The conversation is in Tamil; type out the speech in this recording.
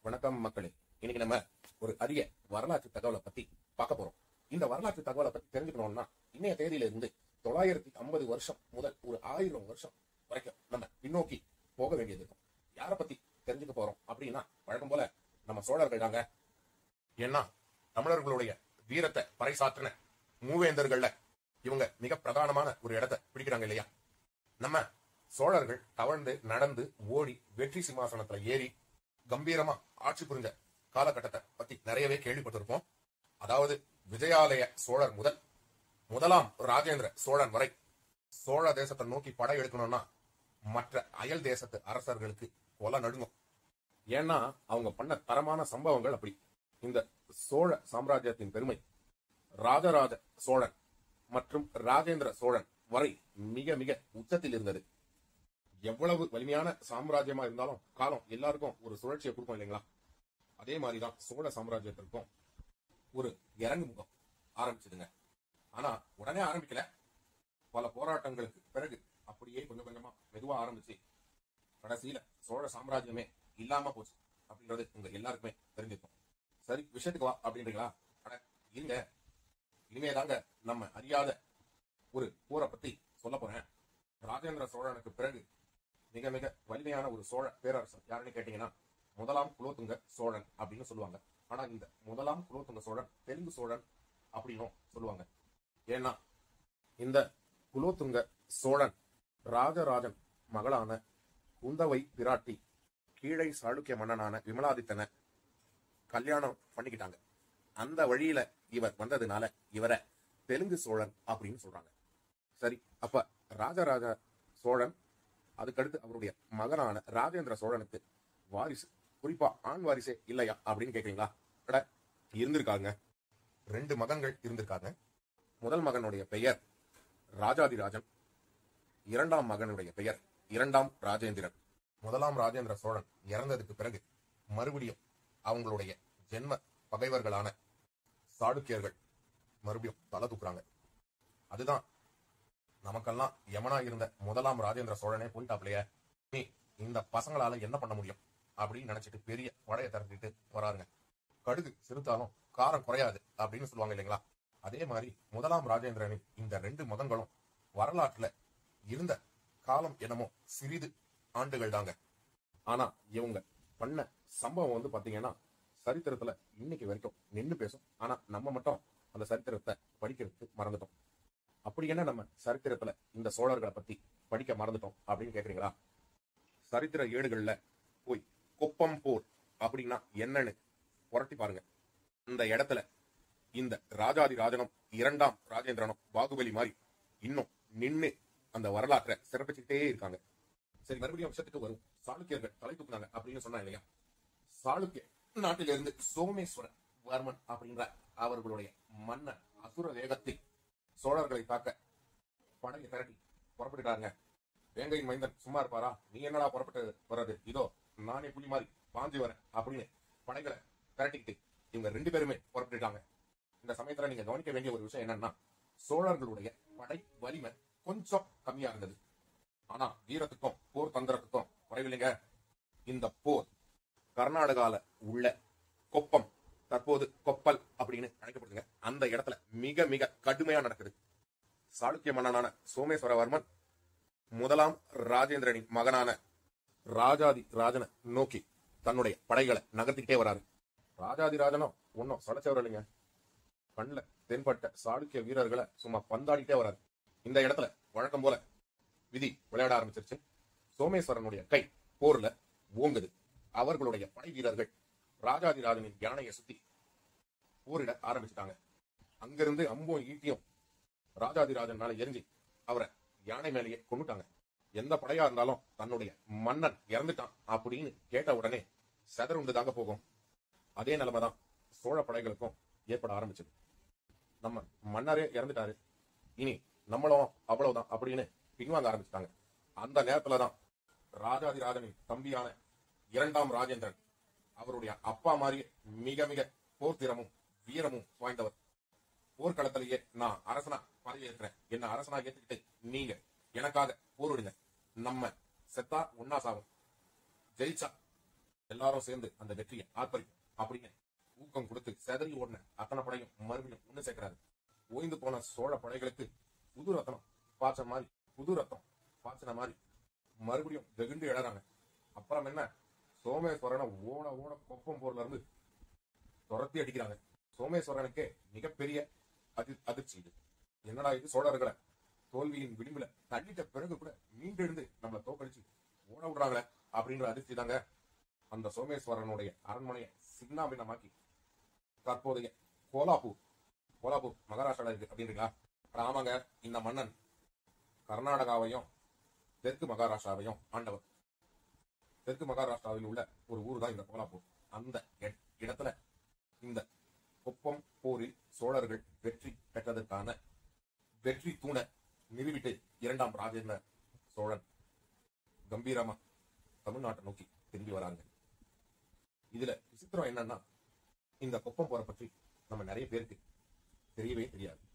வணக்கம் மக்களே இன்னைக்கு நம்ம ஒரு அரிய வரலாற்று தகவலை பத்தி பார்க்க போறோம் இந்த வரலாற்று தகவலை பத்தி தெரிஞ்சுக்கணும்னா இன்னைய தேதியில இருந்து தொள்ளாயிரத்தி ஐம்பது வருஷம் முதல் ஒரு ஆயிரம் வருஷம் வரைக்கும் நம்ம பின்னோக்கி போக வேண்டியது இருக்கும் யார பத்தி தெரிஞ்சுக்க போறோம் அப்படின்னா வழக்கம் போல நம்ம சோழர்கள் தாங்க ஏன்னா தமிழர்களுடைய வீரத்தை பறைசாற்றின மூவேந்தர்கள்ல இவங்க மிக பிரதானமான ஒரு இடத்தை பிடிக்கிறாங்க இல்லையா நம்ம சோழர்கள் தவழ்ந்து நடந்து ஓடி வெற்றி சிம்மாசனத்துல ஏறி கம்பீரமா ஆட்சி புரிஞ்ச காலகட்டத்தை பத்தி நிறையவே கேள்விப்பட்டிருப்போம் அதாவது விஜயாலய சோழர் முதல் முதலாம் ராஜேந்திர சோழன் வரை சோழ தேசத்தை நோக்கி படை எடுக்கணும்னா மற்ற அயல் தேசத்து அரசர்களுக்கு கொலை நடுங்கும் ஏன்னா அவங்க பண்ண தரமான சம்பவங்கள் அப்படி இந்த சோழ சாம்ராஜ்யத்தின் பெருமை ராஜராஜ சோழன் மற்றும் ராஜேந்திர சோழன் வரை மிக மிக உச்சத்தில் இருந்தது எவ்வளவு வலிமையான சாம்ராஜ்யமா இருந்தாலும் காலம் எல்லாருக்கும் ஒரு சுழற்சியை கொடுக்கும் இல்லைங்களா அதே மாதிரிதான் சோழ சாம்ராஜ்யத்திற்கும் ஒரு இறங்கு முகம் ஆரம்பிச்சதுங்க ஆனா உடனே ஆரம்பிக்கல பல போராட்டங்களுக்கு பிறகு அப்படியே கொஞ்சம் கொஞ்சமா மெதுவா ஆரம்பிச்சு கடைசியில சோழ சாம்ராஜ்யமே இல்லாம போச்சு அப்படின்றது உங்க எல்லாருக்குமே தெரிஞ்சிருக்கும் சரி விஷயத்துக்கு வா அப்படின்றீங்களா அட இருங்க இனிமேதாங்க நம்ம அறியாத ஒரு போரை பத்தி சொல்ல போறேன் ராஜேந்திர சோழனுக்கு பிறகு மிக மிக வலிமையான ஒரு சோழ பேரரசர் யாருன்னு கேட்டீங்கன்னா முதலாம் குலோத்துங்க சோழன் அப்படின்னு சொல்லுவாங்க ஆனா இந்த முதலாம் குலோத்துங்க சோழன் தெலுங்கு சோழன் அப்படின்னும் சொல்லுவாங்க ஏன்னா இந்த குலோத்துங்க சோழன் ராஜராஜன் மகளான குந்தவை பிராட்டி கீழை சாளுக்கிய மன்னனான விமலாதித்தனை கல்யாணம் பண்ணிக்கிட்டாங்க அந்த வழியில இவர் வந்ததுனால இவரை தெலுங்கு சோழன் அப்படின்னு சொல்றாங்க சரி அப்ப ராஜராஜ சோழன் அதுக்கடுத்து அவருடைய மகனான ராஜேந்திர சோழனுக்கு வாரிசு குறிப்பா ஆண் வாரிசே இல்லையா அப்படின்னு கேக்குறீங்களா அட இருந்திருக்காங்க ரெண்டு மகன்கள் இருந்திருக்காங்க முதல் மகனுடைய பெயர் ராஜாதிராஜன் இரண்டாம் மகனுடைய பெயர் இரண்டாம் ராஜேந்திரன் முதலாம் ராஜேந்திர சோழன் இறந்ததுக்கு பிறகு மறுபடியும் அவங்களுடைய ஜென்ம பகைவர்களான சாளுக்கியர்கள் மறுபடியும் தலை தூக்குறாங்க அதுதான் நமக்கெல்லாம் யமனா இருந்த முதலாம் ராஜேந்திர சோழனே போயிட்டாப்லையே நீ இந்த பசங்களால என்ன பண்ண முடியும் அப்படின்னு நினைச்சிட்டு பெரிய படையை திரட்டிட்டு வராருங்க கடுகு சிறுத்தாலும் காரம் குறையாது அப்படின்னு சொல்லுவாங்க இல்லைங்களா அதே மாதிரி முதலாம் ராஜேந்திரனின் இந்த ரெண்டு மகன்களும் வரலாற்றுல இருந்த காலம் என்னமோ சிறிது ஆண்டுகள் தாங்க ஆனா இவங்க பண்ண சம்பவம் வந்து பாத்தீங்கன்னா சரித்திரத்துல இன்னைக்கு வரைக்கும் நின்னு பேசும் ஆனா நம்ம மட்டும் அந்த சரித்திரத்தை படிக்கிறதுக்கு மறந்துட்டோம் அப்படி என்ன நம்ம சரித்திரத்துல இந்த சோழர்களை பத்தி படிக்க மறந்துட்டோம் அப்படின்னு கேக்குறீங்களா சரித்திர ஏடுகள்ல போய் கொப்பம் போர் அப்படின்னா என்னன்னு புரட்டி பாருங்க இந்த இடத்துல இந்த ராஜாதி ராஜனும் இரண்டாம் ராஜேந்திரனும் பாகுபலி மாதிரி இன்னும் நின்னு அந்த வரலாற்றை சிறப்பிச்சுக்கிட்டே இருக்காங்க சரி மறுபடியும் விஷயத்துக்கு வரும் சாளுக்கியர்கள் தலை தூக்குனாங்க அப்படின்னு சொன்னா இல்லையா சாளுக்கிய நாட்டிலிருந்து சோமேஸ்வர வர்மன் அப்படின்ற அவர்களுடைய மன்னர் அசுர வேகத்தில் சோழர்களை தாக்க படையை திரட்டி புறப்பட்டுட்டாங்க வேங்கையின் மைந்தன் சும்மா இருப்பாரா நீ என்னடா புறப்பட்டு வர்றது இதோ நானே புலி மாதிரி பாஞ்சு வரேன் அப்படின்னு படைகளை திரட்டிக்கிட்டு இவங்க ரெண்டு பேருமே புறப்பட்டுட்டாங்க இந்த சமயத்துல நீங்க கவனிக்க வேண்டிய ஒரு விஷயம் என்னன்னா சோழர்களுடைய படை வலிமை கொஞ்சம் கம்மியா இருந்தது ஆனா வீரத்துக்கும் போர் தந்திரத்துக்கும் குறைவில்லைங்க இந்த போர் கர்நாடகால உள்ள கொப்பம் தற்போது கொப்பல் அப்படின்னு அழைக்கப்படுதுங்க அந்த இடத்துல மிக மிக கடுமையா நடக்குது சாளுக்கிய மன்னனான சோமேஸ்வரவர்மன் முதலாம் ராஜேந்திரனின் மகனான ராஜாதி ராஜனை நோக்கி தன்னுடைய படைகளை நகர்த்திக்கிட்டே வராரு ராஜாதி ராஜனும் ஒன்னும் சடைச்சவர் இல்லைங்க கண்ணுல தென்பட்ட சாளுக்கிய வீரர்களை சும்மா பந்தாடிட்டே வராரு இந்த இடத்துல வழக்கம் போல விதி விளையாட ஆரம்பிச்சிருச்சு சோமேஸ்வரனுடைய கை போர்ல ஓங்குது அவர்களுடைய படை வீரர்கள் ராஜாதிராஜனின் யானையை சுத்தி போரிட ஆரம்பிச்சிட்டாங்க அங்கிருந்து அம்பும் ஈட்டியும் ராஜாதிராஜன் மேல எரிஞ்சு அவரை யானை மேலேயே கொண்டுட்டாங்க எந்த படையா இருந்தாலும் தன்னுடைய மன்னன் இறந்துட்டான் அப்படின்னு கேட்ட உடனே செதறுண்டு தாங்க போகும் அதே நிலைமைதான் சோழ படைகளுக்கும் ஏற்பட ஆரம்பிச்சது நம்ம மன்னரே இறந்துட்டாரு இனி நம்மளும் அவ்வளவுதான் அப்படின்னு பின்வாங்க ஆரம்பிச்சிட்டாங்க அந்த நேரத்துலதான் ராஜாதிராஜனின் தம்பியான இரண்டாம் ராஜேந்திரன் அவருடைய அப்பா மாதிரி மிக மிக போர் திறமும் வீரமும் வாய்ந்தவர் போர்க்களத்திலேயே நான் அரசனா பதவி இருக்கிறேன் என்ன அரசனா ஏத்துக்கிட்டு நீங்க எனக்காக போரிடுங்க நம்ம செத்தா ஒன்னா சாகும் ஜெயிச்சா எல்லாரும் சேர்ந்து அந்த வெற்றியை ஆர்ப்பரிக்கும் அப்படின்னு ஊக்கம் கொடுத்து செதறி ஓடின அத்தனை படையும் மறுபடியும் ஒண்ணு சேர்க்கிறாரு ஓய்ந்து போன சோழ படைகளுக்கு புது ரத்தனம் பாய்ச்ச மாதிரி புது ரத்தம் பாய்ச்சின மாதிரி மறுபடியும் வெகுண்டு எழறாங்க அப்புறம் என்ன சோமேஸ்வரனை ஓட ஓட கொப்பம் போர்ல இருந்து துரத்தி அடிக்கிறாங்க சோமேஸ்வரனுக்கே மிகப்பெரிய அதி அதிர்ச்சி இது என்னடா இது சோழர்களை தோல்வியின் விளிம்புல தள்ளிட்ட பிறகு கூட மீண்டெழுந்து நம்மள தோக்கடிச்சு ஓட விடுறாங்களே அப்படின்ற அதிர்ச்சி தாங்க அந்த சோமேஸ்வரனுடைய அரண்மனையை சின்னாபின்னமாக்கி தற்போதைய கோலாப்பூர் கோலாப்பூர் மகாராஷ்டிரால இருக்கு அப்படின்றீங்களா அட ஆமாங்க இந்த மன்னன் கர்நாடகாவையும் தெற்கு மகாராஷ்டிராவையும் ஆண்டவர் தெற்கு மகாராஷ்டிராவில் உள்ள ஒரு ஊர் தான் இந்த கோலாப்பூர் அந்த இட- இடத்துல இந்த குப்பம் போரில் சோழர்கள் வெற்றி பெற்றதற்கான வெற்றி தூண நிறுவிட்டு இரண்டாம் ராஜேந்திர சோழன் கம்பீரமா தமிழ்நாட்டை நோக்கி திரும்பி வராங்க இதுல விசித்திரம் என்னன்னா இந்த குப்பம் போரை பற்றி நம்ம நிறைய பேருக்கு தெரியவே தெரியாது